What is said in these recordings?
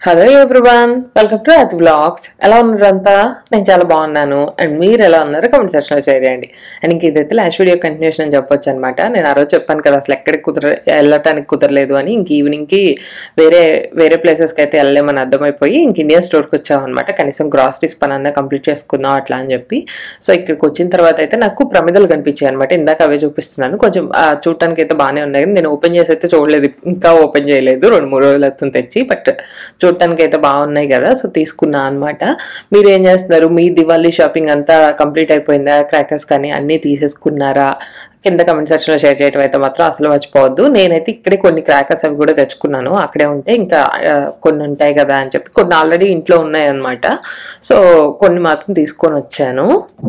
Hello everyone welcome to Athi vlogs ఎలా ఉన్నారంతా నేను చాలా బాగున్నాను అండ్ మీరు ఎలా ఉన్నారో కమెంట్ సెక్షన్లో షేర్ చేయండి అండ్ ఇంక ఇదైతే లాస్ట్ వీడియో కంటిన్యూషన్ అని చెప్పొచ్చు అనమాట నేను ఆ రోజు చెప్పాను కదా అసలు ఎక్కడికి కుదర వెళ్ళటానికి కుదరలేదు అని ఇంక ఈవినింగ్కి వేరే వేరే ప్లేసెస్కి అయితే వెళ్ళలేమని అర్థమైపోయి ఇంక ఇండియన్ స్టోర్కి వచ్చామన్నమాట కనీసం గ్రాసరీస్ పని అన్నా కంప్లీట్ చేసుకుందాం అట్లా అని చెప్పి సో ఇక్కడికి వచ్చిన తర్వాత అయితే నాకు ప్రమిదలు కనిపించాయి అనమాట ఇందాక అవే చూపిస్తున్నాను కొంచెం ఆ, చూడటానికి అయితే బాగానే ఉన్నాయి కానీ నేను ఓపెన్ చేసి అయితే చూడలేదు ఇంకా ఓపెన్ చేయలేదు రెండు మూడు రోజులు అవుతుంది తెచ్చి బట్ చూడటానికి అయితే బాగున్నాయి కదా సో తీసుకున్నా అనమాట మీరు ఏం చేస్తున్నారు మీ దివాళీ షాపింగ్ అంతా కంప్లీట్ అయిపోయిందా క్రాకర్స్ కానీ అన్నీ తీసేసుకున్నారా కింద కమెంట్ సెక్షన్ లో షేర్ చేయడం అయితే మాత్రం అసలు మర్చిపోవద్దు నేనైతే ఇక్కడే కొన్ని క్రాకర్స్ అవి కూడా తెచ్చుకున్నాను అక్కడే ఉంటే ఇంకా ఆ, కొన్ని ఉంటాయి కదా అని చెప్పి కొన్ని ఆల్రెడీ ఇంట్లో ఉన్నాయి అనమాట సో కొన్ని మాత్రం తీసుకొని వచ్చాను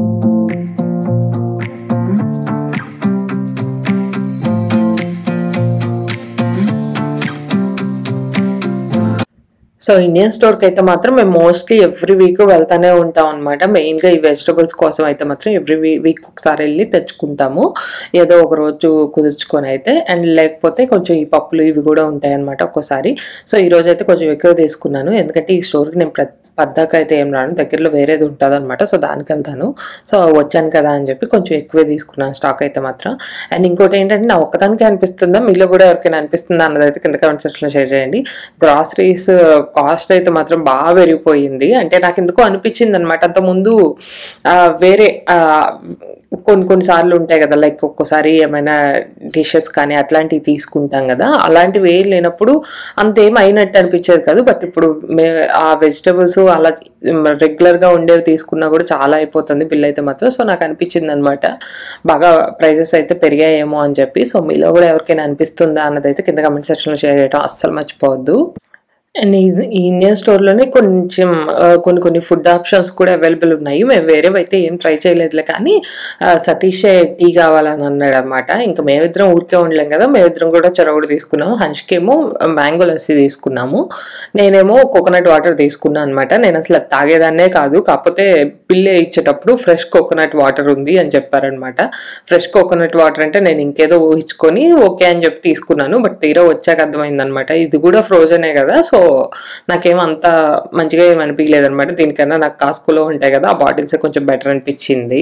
సో ఇండియన్ స్టోర్కి అయితే మాత్రం మేము మోస్ట్లీ ఎవ్రీ వీక్ వెళ్తానే ఉంటాం అనమాట మెయిన్గా ఈ వెజిటబుల్స్ కోసం అయితే మాత్రం ఎవ్రీ వీక్ ఒకసారి వెళ్ళి తెచ్చుకుంటాము ఏదో ఒక రోజు కుదుర్చుకొని అయితే అండ్ లేకపోతే కొంచెం ఈ పప్పులు ఇవి కూడా ఉంటాయి అనమాట ఒక్కోసారి సో ఈ రోజు అయితే కొంచెం ఎక్కువ తీసుకున్నాను ఎందుకంటే ఈ స్టోర్కి నేను ప్రతి పద్దాక అయితే ఏం రాను దగ్గరలో వేరేది ఉంటుంది అనమాట సో దానికి వెళ్తాను సో వచ్చాను కదా అని చెప్పి కొంచెం ఎక్కువే తీసుకున్నాను స్టాక్ అయితే మాత్రం అండ్ ఇంకోటి ఏంటంటే నా ఒక్కదానికి అనిపిస్తుందా మీలో కూడా ఎవరికైనా అనిపిస్తుందా అన్నది అయితే కింద కమెంట్ సెక్షన్లో షేర్ చేయండి గ్రాసరీస్ కాస్ట్ అయితే మాత్రం బాగా పెరిగిపోయింది అంటే నాకు ఎందుకో అనిపించింది అనమాట అంతకుముందు ఆ, వేరే ఆ, కొన్ని కొన్ని సార్లు ఉంటాయి కదా లైక్ ఒక్కోసారి ఏమైనా డిషెస్ కానీ అట్లాంటివి తీసుకుంటాం కదా అలాంటివి ఏం లేనప్పుడు అంతేం అయినట్టు అనిపించేది కాదు బట్ ఇప్పుడు మే ఆ వెజిటబుల్స్ అలా రెగ్యులర్ గా ఉండేవి తీసుకున్నా కూడా చాలా అయిపోతుంది బిల్ అయితే మాత్రం సో నాకు అనిపించింది అనమాట బాగా ప్రైజెస్ అయితే పెరిగాయేమో అని చెప్పి సో మీలో కూడా ఎవరికైనా అనిపిస్తుందా అన్నది అయితే కింద కమెంట్ సెక్షన్ లో షేర్ చేయడం అస్సలు మర్చిపోవద్దు అండ్ ఈ- ఈ ఇండియన్ స్టోర్లోనే కొంచెం ఆ, కొన్ని కొన్ని ఫుడ్ ఆప్షన్స్ కూడా అవైలబుల్ ఉన్నాయి మేము వేరేవి అయితే ఏం ట్రై చేయలేదులే కానీ ఆ, సతీష్ టీ కావాలని అన్నాడు అనమాట ఇంకా మేమిద్దరం ఊరికే ఉండలేం కదా మేమిద్దరం కూడా చొరవడు తీసుకున్నాము హన్ష్కేమో మ్యాంగో లస్సీ తీసుకున్నాము నేనేమో కోకోనట్ వాటర్ తీసుకున్నాను అనమాట నేను అసలు అది తాగేదాన్నే కాదు కాకపోతే బిల్లు ఇచ్చేటప్పుడు ఫ్రెష్ కోకోనట్ వాటర్ ఉంది అని చెప్పారనమాట ఫ్రెష్ కోకోనట్ వాటర్ అంటే నేను ఇంకేదో ఊహించుకొని ఓకే అని చెప్పి తీసుకున్నాను బట్ తీరా వచ్చాక అర్థమైంది అనమాట ఇది కూడా ఫ్రోజనే కదా సో నాకేం అంత మంచిగా ఏం అనిపించలేదు అనమాట దీనికన్నా నాకు కాస్కోలో ఉంటాయి కదా ఆ బాటిల్స్ కొంచెం బెటర్ అనిపించింది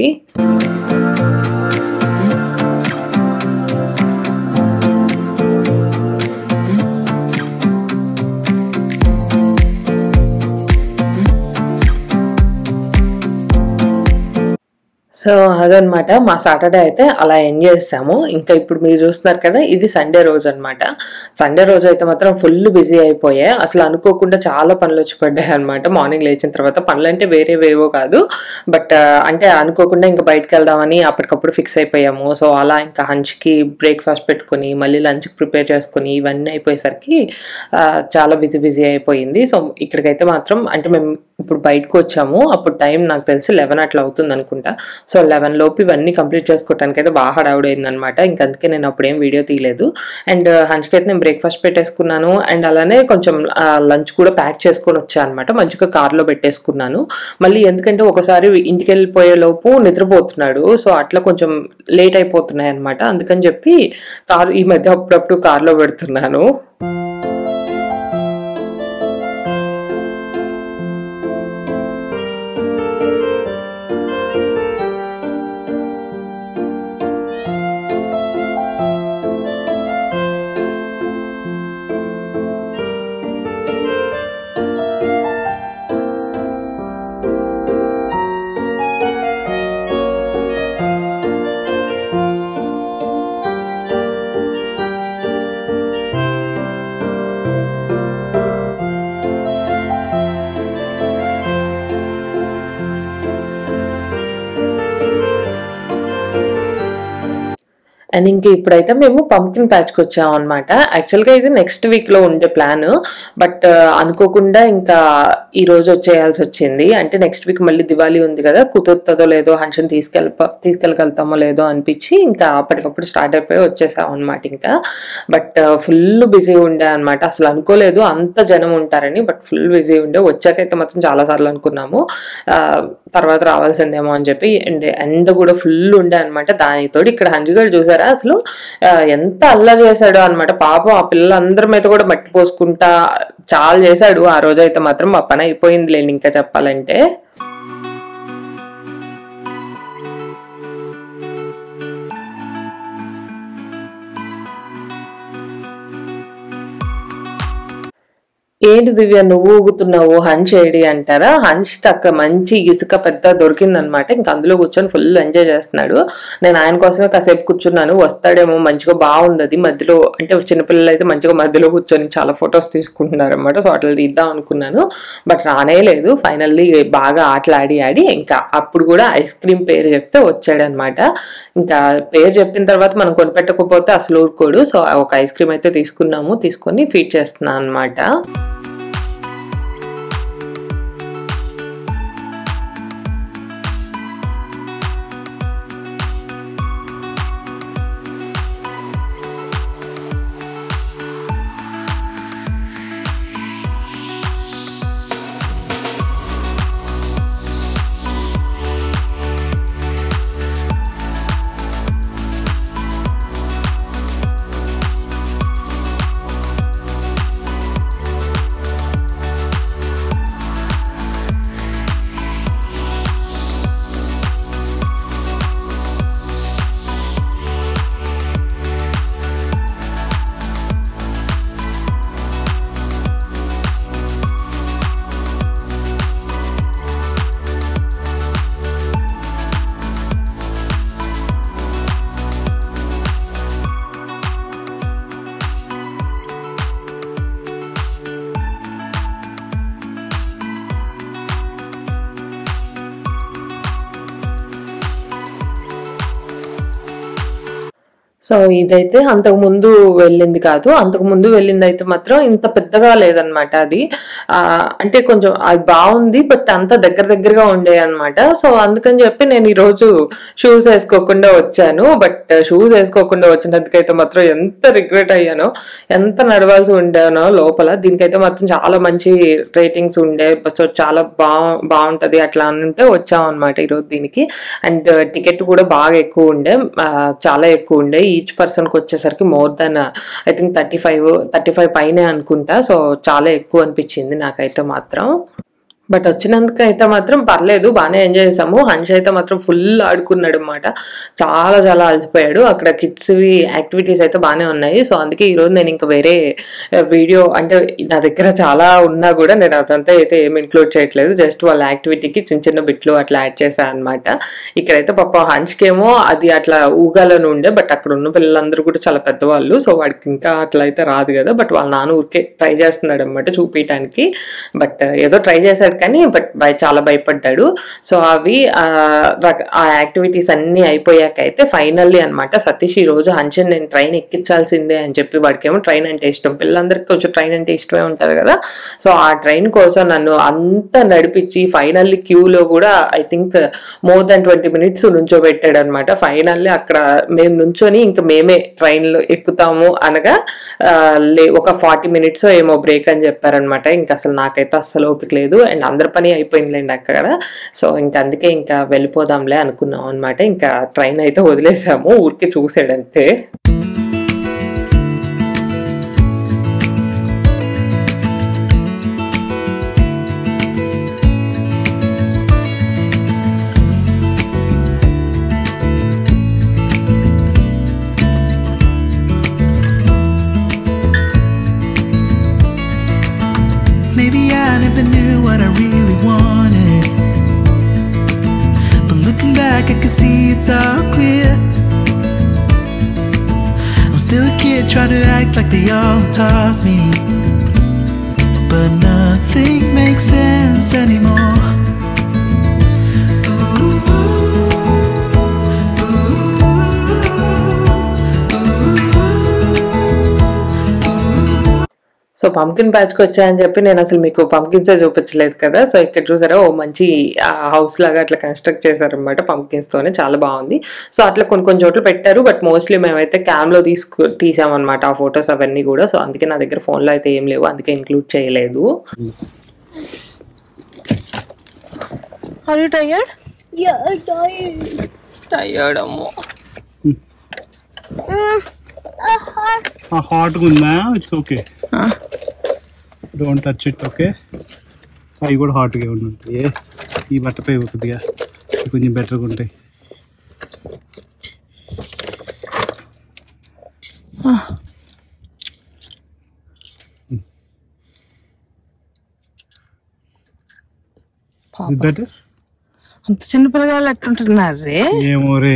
సో అదనమాట మా సాటర్డే అయితే అలా ఎంజాయ్ చేసాము ఇంకా ఇప్పుడు మీరు చూస్తున్నారు కదా ఇది సండే రోజు అనమాట సండే రోజు అయితే మాత్రం ఫుల్ బిజీ అయిపోయాయి అసలు అనుకోకుండా చాలా పనులు వచ్చి పడ్డాయి అనమాట మార్నింగ్ లేచిన తర్వాత పనులు అంటే వేరేవేవో కాదు బట్ అంటే అనుకోకుండా ఇంకా బయటకు వెళ్దామని అప్పటికప్పుడు ఫిక్స్ అయిపోయాము సో అలా ఇంకా హంచ్కి బ్రేక్ఫాస్ట్ పెట్టుకుని మళ్ళీ లంచ్కి ప్రిపేర్ చేసుకుని ఇవన్నీ అయిపోయేసరికి ఆ, చాలా బిజీ బిజీ అయిపోయింది సో ఇక్కడికైతే మాత్రం అంటే మేము ఇప్పుడు బయటకు వచ్చాము అప్పుడు టైం నాకు తెలిసి లెవెన్ అట్లా అవుతుంది అనుకుంటా సో లెవెన్ లోపు ఇవన్నీ కంప్లీట్ చేసుకోవడానికి అయితే బాగా హడావుడైంది అనమాట ఇంక అందుకే నేను అప్పుడు ఏం వీడియో తీయలేదు అండ్ హంచ్కి అయితే నేను బ్రేక్ఫాస్ట్ పెట్టేసుకున్నాను అండ్ అలానే కొంచెం లంచ్ కూడా ప్యాక్ చేసుకొని వచ్చాను అనమాట మంచిగా కార్లో పెట్టేసుకున్నాను మళ్ళీ ఎందుకంటే ఒకసారి ఇంటికి వెళ్ళిపోయే లోపు నిద్రపోతున్నాడు సో అట్లా కొంచెం లేట్ అయిపోతున్నాయి అనమాట అందుకని చెప్పి కారు ఈ మధ్య అప్పుడప్పుడు కార్లో పెడుతున్నాను అండ్ ఇంక ఇప్పుడైతే మేము పంకిన్ ప్యాచ్కి వచ్చాం అనమాట యాక్చువల్గా ఇది నెక్స్ట్ వీక్ లో ఉండే ప్లాన్ బట్ అనుకోకుండా ఇంకా ఈ రోజు వచ్చేయాల్సి వచ్చింది అంటే నెక్స్ట్ వీక్ మళ్ళీ దివాళీ ఉంది కదా కుదురుతుందో లేదో హన్షన్ తీసుకెళ్ళ తీసుకెళ్ళగలుగుతామో లేదో అనిపించి ఇంకా అప్పటికప్పుడు స్టార్ట్ అయిపోయి వచ్చేసాం అనమాట ఇంకా బట్ ఫుల్ బిజీ ఉండే అనమాట అసలు అనుకోలేదు అంత జనం ఉంటారని బట్ ఫుల్ బిజీ ఉండే వచ్చాకైతే మాత్రం చాలా సార్లు అనుకున్నాము ఆ, తర్వాత రావాల్సిందేమో అని చెప్పి అండ్ ఎండ కూడా ఫుల్ ఉండే అనమాట దానితోటి ఇక్కడ హంజుగారు చూసారా అసలు ఆ, ఎంత అల్లరి చేశాడో అనమాట పాపం ఆ పిల్లలందరి మీద కూడా మట్టి పోసుకుంటా చాలా చేశాడు ఆ రోజు అయితే మాత్రం మా పని అయిపోయింది లేండి ఇంకా చెప్పాలంటే ఏంటి దివ్య నువ్వు ఊగుతున్నావు హంచ్ ఏడి అంటారా హంచ్కి అక్కడ మంచి ఇసుక పెద్ద దొరికిందనమాట ఇంకా అందులో కూర్చొని ఫుల్ ఎంజాయ్ చేస్తున్నాడు నేను ఆయన కోసమే కాసేపు కూర్చున్నాను వస్తాడేమో మంచిగా బాగుంది అది మధ్యలో అంటే చిన్నపిల్లలు అయితే మంచిగా మధ్యలో కూర్చొని చాలా ఫొటోస్ తీసుకుంటున్నారు అనమాట సో అట్లా తీద్దాం అనుకున్నాను బట్ రానే లేదు ఫైనల్లీ బాగా ఆటలాడి ఆడి ఇంకా అప్పుడు కూడా ఐస్ క్రీమ్ పేరు చెప్తే వచ్చాడనమాట ఇంకా పేరు చెప్పిన తర్వాత మనం కొనిపెట్టకపోతే అసలు ఊరుకోడు సో ఒక ఐస్ క్రీమ్ అయితే తీసుకున్నాము తీసుకొని ఫీడ్ చేస్తున్నాను అనమాట సో ఇదైతే అంతకు ముందు వెళ్ళింది కాదు అంతకు ముందు వెళ్ళింది అయితే మాత్రం ఇంత పెద్దగా లేదనమాట అది ఆ, అంటే కొంచెం అది బాగుంది బట్ అంత దగ్గర దగ్గరగా ఉండే అనమాట సో అందుకని చెప్పి నేను ఈ రోజు షూస్ వేసుకోకుండా వచ్చాను బట్ షూస్ వేసుకోకుండా వచ్చినందుకైతే మాత్రం ఎంత రిగ్రెట్ అయ్యానో ఎంత నడవాల్సి ఉండానో లోపల దీనికైతే మాత్రం చాలా మంచి రేటింగ్స్ ఉండే సో చాలా బా బాగుంటది అట్లా అని ఉంటే వచ్చాం అనమాట ఈరోజు దీనికి అండ్ టికెట్ కూడా బాగా ఎక్కువ ఉండే ఆ, చాలా ఎక్కువ ఉండే ఈచ్ పర్సన్కి వచ్చేసరికి more than I think thirty five thirty five పైనే అనుకుంటా సో చాలా ఎక్కువ అనిపించింది నాకైతే మాత్రం బట్ వచ్చినందుకు అయితే మాత్రం పర్లేదు బాగానే ఎంజాయ్ చేసాము హన్ష్ అయితే మాత్రం ఫుల్ ఆడుకున్నాడు అనమాట చాలా చాలా అలసిపోయాడు అక్కడ కిడ్స్వి యాక్టివిటీస్ అయితే బాగానే ఉన్నాయి సో అందుకే ఈరోజు నేను ఇంకా వేరే వీడియో అంటే నా దగ్గర చాలా ఉన్నా కూడా నేను అదంతా అయితే ఏం ఇంక్లూడ్ చేయట్లేదు జస్ట్ వాళ్ళ యాక్టివిటీకి చిన్న చిన్న బిట్లు అట్లా యాడ్ చేశాను అనమాట ఇక్కడైతే పాప హన్ష్కేమో అది అట్లా ఊగాలని ఉండే బట్ అక్కడ ఉన్న పిల్లలందరూ కూడా చాలా పెద్దవాళ్ళు సో వాడికి ఇంకా అట్లా అయితే రాదు కదా బట్ వాళ్ళ నాన్న ఊరికే ట్రై చేస్తున్నాడు అనమాట చూపించడానికి బట్ ఏదో ట్రై చేశాడు కానీ బట్ భయ చాలా భయపడ్డాడు సో అవి ఆ, రక- ఆ యాక్టివిటీస్ అన్ని అయిపోయాక అయితే ఫైనల్లీ అనమాట సతీష్ ఈ రోజు హంచన్ నేను ట్రైన్ ఎక్కించాల్సిందే అని చెప్పి వాడికేమో ట్రైన్ అంటే ఇష్టం పిల్లలందరికీ కొంచెం ట్రైన్ అంటే ఇష్టమే ఉంటుంది కదా సో ఆ ట్రైన్ కోసం నన్ను అంత నడిపించి ఫైనల్లీ క్యూలో కూడా I think more than twenty minutes నుంచోబెట్టాడు అనమాట ఫైనల్లీ అక్కడ మేము నుంచొని ఇంకా మేమే ట్రైన్లో ఎక్కుతాము అనగా ఆ, లే ఒక ఫార్టీ మినిట్స్ ఏమో బ్రేక్ అని చెప్పారనమాట ఇంకా అసలు నాకైతే అస్సలు ఓపిక లేదు అండ్ అందరి పని అయిపోయిందిలేండి అక్కడ సో ఇంకా అందుకే ఇంకా వెళ్ళిపోదాంలే అనుకున్నాం అనమాట ఇంకా ట్రైన్ అయితే వదిలేసాము ఊరికే చూసాడంతే Maybe I never knew what I really wanted. But looking back, I can see it's all clear. I'm still a kid trying to act like they all taught me. But nothing makes sense anymore. So pumpkin ప్యాచ్కి వచ్చాయని చెప్పి నేను అసలు మీకు పంకిన్సే చూపించలేదు కదా so ఇక్కడ చూసారా ఓ మంచి హౌస్ లాగా అట్లా కన్స్ట్రక్ట్ చేశారనమాట పంకిన్స్ తోనే చాలా బాగుంది సో అట్లా కొన్ని కొన్ని చోట్ల పెట్టారు బట్ మోస్ట్లీ మేమైతే క్యామ్ లో తీసుకు తీసామన్నమాట ఆ ఫొటోస్ అవన్నీ కూడా సో అందుకే నా దగ్గర phone లో అయితే ఏం లేవు అందుకే ఇంక్లూడ్ చేయలేదు Are you tired? Yeah, I'm tired. Tired అమ్మో హాట్గా ఉందా it's okay don't touch it okay అవి కూడా హాట్గా ఉంటాయి ఈ బట్టపై కొద్దిగా ఇవి కొంచెం బెటర్గా ఉంటాయి ఇది బెటర్ అంత చిన్న పిల్లగాళ్ళు ఎట్టుంటున్నారు రే ఏమో రే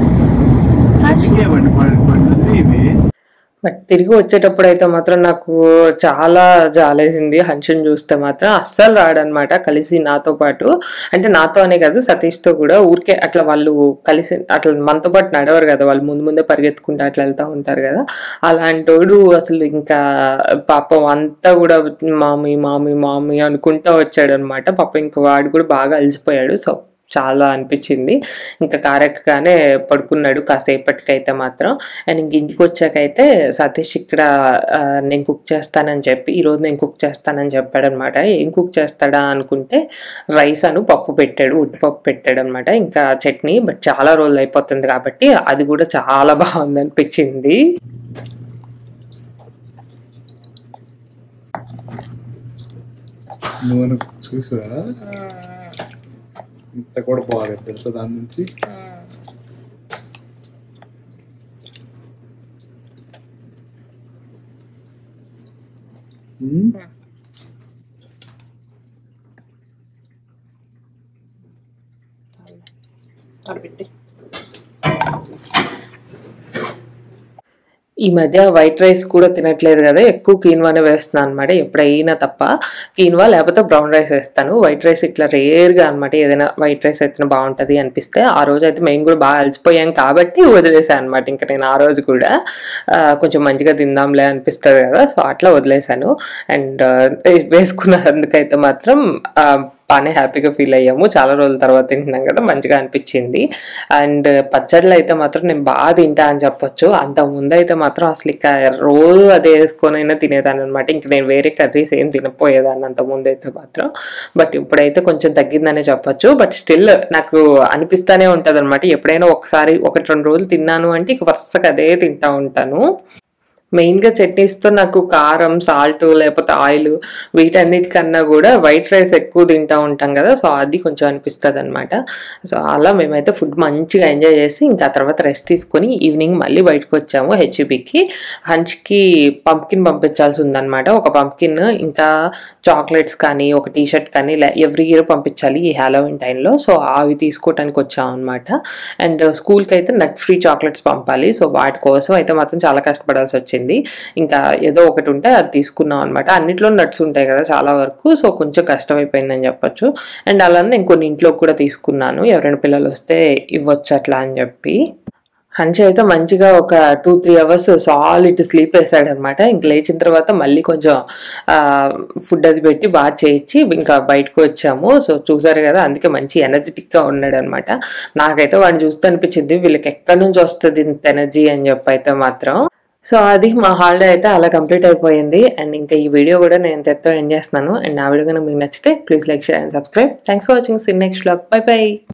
ఏమండి పడుతుంది ఇవి బట్ తిరిగి వచ్చేటప్పుడు అయితే మాత్రం నాకు చాలా జాలేసింది హన్షన్ చూస్తే మాత్రం అస్సలు రాడనమాట కలిసి నాతో పాటు అంటే నాతో అనే కాదు సతీష్తో కూడా ఊరికే అట్లా వాళ్ళు కలిసి అట్లా మనతో పాటు నడవరు కదా వాళ్ళు ముందు ముందే పరిగెత్తుకుంటూ అట్లా వెళ్తూ ఉంటారు కదా అలాంటోడు అసలు ఇంకా పాపం అంతా కూడా మామీ మామీ మామీ అనుకుంటూ వచ్చాడు అనమాట పాపం ఇంకా వాడు కూడా బాగా అలసిపోయాడు సో చాలా అనిపించింది ఇంకా కారెక్కగానే పడుకున్నాడు కాసేపటికైతే మాత్రం అండ్ ఇంక ఇంటికి వచ్చాకైతే సతీష్ ఇక్కడ ఆ, నేను కుక్ చేస్తానని చెప్పి ఈరోజు నేను కుక్ చేస్తానని చెప్పాడు అనమాట ఏం కుక్ చేస్తాడా అనుకుంటే రైస్ అను పప్పు పెట్టాడు ఉట్టిపప్పు పెట్టాడు అనమాట ఇంకా చట్నీ బట్ చాలా రోజులు అయిపోతుంది కాబట్టి అది కూడా చాలా బాగుంది అనిపించింది నువ్వు చూసా ఇంత కూడా బాగా తెలుసా దాని నుంచి ఉమ్. ఈ మధ్య వైట్ రైస్ కూడా తినట్లేదు కదా ఎక్కువ కీన్వానే వేస్తున్నాను అనమాట ఎప్పుడైనా తప్ప కీన్వా లేకపోతే బ్రౌన్ రైస్ వేస్తాను వైట్ రైస్ ఇట్లా రేర్గా అనమాట ఏదైనా వైట్ రైస్ అయితే బాగుంటుంది అనిపిస్తే ఆ రోజు అయితే మేము కూడా బాగా అలసిపోయాం కాబట్టి వదిలేసాను అనమాట ఇంకా నేను ఆ రోజు కూడా ఆ, కొంచెం మంచిగా తిందాంలే అనిపిస్తుంది కదా సో అట్లా వదిలేసాను అండ్ వేసుకున్నందుకైతే మాత్రం ఆ, బాగానే హ్యాపీగా ఫీల్ అయ్యాము చాలా రోజుల తర్వాత తింటున్నాం కదా మంచిగా అనిపించింది అండ్ పచ్చళ్ళు అయితే మాత్రం నేను బాగా తింటా అని చెప్పొచ్చు అంత ముందు అయితే మాత్రం అసలు ఇక రోజు అదే వేసుకొని అయినా తినేదాన్ని అనమాట ఇంక నేను వేరే కర్రీస్ ఏం తినపోయేదాన్ని అంత ముందు అయితే మాత్రం బట్ ఇప్పుడైతే కొంచెం తగ్గిందనే చెప్పొచ్చు బట్ స్టిల్ నాకు అనిపిస్తానే ఉంటది అనమాట ఎప్పుడైనా ఒకసారి ఒకటి రెండు రోజులు తిన్నాను అంటే ఇక వరుసగా అదే తింటా ఉంటాను మెయిన్గా చట్నీస్తో నాకు కారం సాల్ట్ లేకపోతే ఆయిల్ వీటన్నిటికన్నా కూడా వైట్ రైస్ ఎక్కువ తింటా ఉంటాం కదా సో అది కొంచెం అనిపిస్తుంది అనమాట సో అలా మేమైతే ఫుడ్ మంచిగా ఎంజాయ్ చేసి ఇంకా ఆ తర్వాత రెస్ట్ తీసుకొని ఈవినింగ్ మళ్ళీ బయటకు వచ్చాము హెచ్ఈబికి హంచ్కి పంప్కిన్ పంపించాల్సి ఉందన్నమాట ఒక పంప్కిన్ ఇంకా చాక్లెట్స్ కానీ ఒక టీ షర్ట్ కానీ ఎవ్రీ ఇయర్ పంపించాలి ఈ హ్యాలోవిన్ టైంలో సో అవి తీసుకోవడానికి వచ్చాం అనమాట అండ్ స్కూల్కి అయితే నట్ ఫ్రీ చాక్లెట్స్ పంపాలి సో వాటి కోసం అయితే మాత్రం చాలా కష్టపడాల్సి వచ్చింది ఇంకా ఏదో ఒకటి ఉంటే అది తీసుకున్నాం అనమాట అన్నిట్లో నట్స్ ఉంటాయి కదా చాలా వరకు సో కొంచెం కష్టమైపోయిందని చెప్పొచ్చు అండ్ అలానే నేను కొన్ని ఇంట్లో కూడా తీసుకున్నాను ఎవరైనా పిల్లలు వస్తే ఇవ్వచ్చు అట్లా అని చెప్పి హంచి అయితే మంచిగా ఒక two three hours solid sleep వేసాడు అనమాట ఇంక లేచిన తర్వాత మళ్ళీ కొంచెం ఫుడ్ అది పెట్టి బాగా చేయించి ఇంకా బయటకు వచ్చాము సో చూసారు కదా అందుకే మంచి ఎనర్జెటిక్ గా ఉన్నాడు అనమాట నాకైతే వాడిని చూస్తే అనిపించింది వీళ్ళకి ఎక్కడి నుంచి వస్తుంది ఇంత ఎనర్జీ అని చెప్పి అయితే మాత్రం సో అది మా హాలిడే అయితే అలా కంప్లీట్ అయిపోయింది అండ్ ఇంకా ఈ వీడియో కూడా నేను తెత్తో ఎండ్ చేస్తున్నాను అండ్ నా వీడియో కనుక మీకు నచ్చితే please like share and subscribe thanks for watching see in next blog bye by